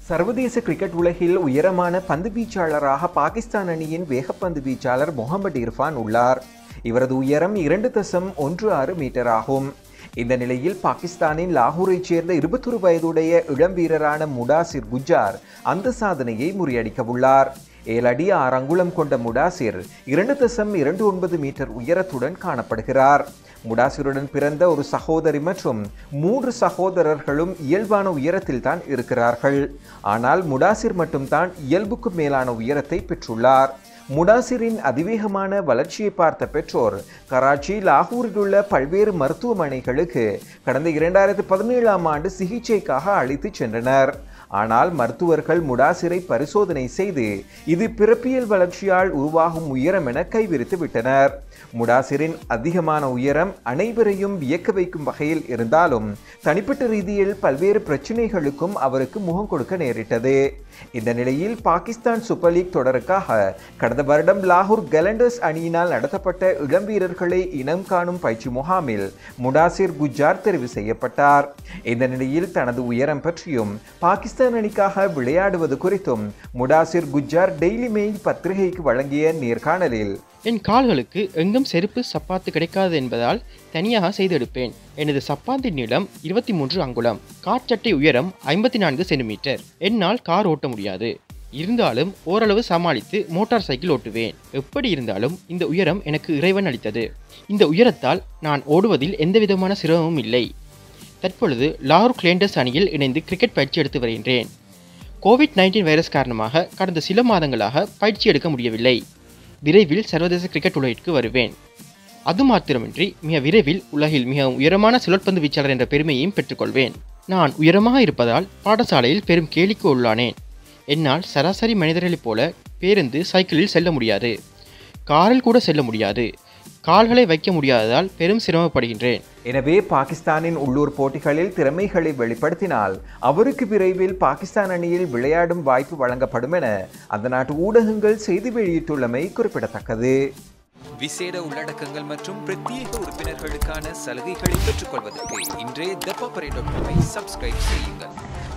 சர்வதேச கிரிக்கெட் உலகில் உயரமான பந்து வீச்சாளராக பாகிஸ்தான் அணியின் வேகப்பந்து வீச்சாளர் முகமது இர்ஃபான் உள்ளார் இவரது உயரம் இரண்டு தசம் ஒன்று ஆறு மீட்டர் ஆகும் இந்த நிலையில் பாகிஸ்தானின் லாகூரைச் சேர்ந்த இருபத்தொரு வயதுடைய இளம் வீரரான முடாசிர் குஜார் அந்த சாதனையை முறியடிக்க உள்ளார் ஏழடி ஆறு அங்குலம் கொண்ட முடாசிர் இரண்டு தசம் இரண்டு ஒன்பது மீட்டர் உயரத்துடன் காணப்படுகிறார் முடாசிருடன் பிறந்த ஒரு சகோதரி மற்றும் மூன்று சகோதரர்களும் இயல்பான உயரத்தில் தான் இருக்கிறார்கள் ஆனால் முடாசிர் மட்டும்தான் இயல்புக்கு மேலான உயரத்தை பெற்றுள்ளார் முடாசிரின் அதிவேகமான வளர்ச்சியை பார்த்த பெற்றோர் கராச்சி லாகூரில் உள்ள பல்வேறு மருத்துவமனைகளுக்கு கடந்த இரண்டாயிரத்தி பதினேழாம் ஆண்டு சிகிச்சைக்காக அழைத்துச் சென்றனர் ஆனால் மருத்துவர்கள் முடாசிரை பரிசோதனை செய்து இது பிறப்பியல் வளர்ச்சியால் உருவாகும் உயரம் என கைவிரித்து விட்டனர் முடாசிரின் அதிகமான உயரம் அனைவரையும் வியக்க வைக்கும் வகையில் இருந்தாலும் தனிப்பட்ட ரீதியில் பல்வேறு பிரச்சனைகளுக்கும் அவருக்கு முகம் கொடுக்க நேரிட்டது இந்த நிலையில் பாகிஸ்தான் சூப்பர் லீக் தொடருக்காக கடந்த வருடம் லாகூர் கலண்டர்ஸ் அணியினால் நடத்தப்பட்ட இளம் வீரர்களை இனம் காணும் பயிற்சி முகாமில் முடாசிர் குஜார் தெரிவு செய்யப்பட்டார் இந்த நிலையில் தனது உயரம் பற்றியும் பாகிஸ்தான் அணிக்காக விளையாடுவது குறித்தும் முடாசிர் குஜார் டெய்லி மெயில் பத்திரிகைக்கு வழங்கிய நேர்காணலில் என் கால்களுக்கு எங்கும் செருப்பு சப்பாத்து கிடைக்காது என்பதால் தனியாக செய்தெடுப்பேன் எனது சப்பாத்தின் நீளம் இருபத்தி மூன்று அங்குலம் காற்சட்டை உயரம் ஐம்பத்தி நான்கு சென்டிமீட்டர் என்னால் கார் ஓட்ட முடியாது இருந்தாலும் ஓரளவு சமாளித்து மோட்டார் சைக்கிள் ஓட்டுவேன் எப்படி இருந்தாலும் இந்த உயரம் எனக்கு இறைவன் அளித்தது இந்த உயரத்தால் நான் ஓடுவதில் எந்தவிதமான சிரமமும் இல்லை தற்பொழுது லாகூர் கிளேண்டர்ஸ் அணியில் இணைந்து கிரிக்கெட் பயிற்சி எடுத்து வருகின்றேன் கோவிட் நைன்டீன் வைரஸ் காரணமாக கடந்த சில மாதங்களாக பயிற்சி எடுக்க முடியவில்லை விரைவில் சர்வதேச கிரிக்கெட் உலகிற்கு வருவேன் அது மாத்திரமின்றி மிக விரைவில் உலகில் மிக உயரமான சுழற்பந்து வீச்சாளர் என்ற பெருமையையும் பெற்றுக்கொள்வேன் நான் உயரமாக இருப்பதால் பாடசாலையில் பெரும் கேலிக்கு உள்ளானேன் என்னால் சராசரி மனிதர்களைப் போல பேருந்து சைக்கிளில் செல்ல முடியாது காரில் கூட செல்ல முடியாது கால்களை வைக்க முடியாததால் பெரும் சிரமப்படுகின்றேன் எனவே பாகிஸ்தானின் உள்ளூர் போட்டிகளில் திறமைகளை வெளிப்படுத்தினால் அவருக்கு விரைவில் பாகிஸ்தான் அணியில் விளையாடும் வாய்ப்பு வழங்கப்படும் என அந்த நாட்டு ஊடகங்கள் செய்தி வெளியிட்டுள்ளமை குறிப்பிடத்தக்கது விசேட உள்ளடக்கங்கள் மற்றும் பிரத்யேக உறுப்பினர்களுக்கான சலுகைகளை பெற்றுக்கொள்வதற்கு இன்றே த பாப்பரே டாட் காமை சப்ஸ்கிரைப் செய்யுங்கள்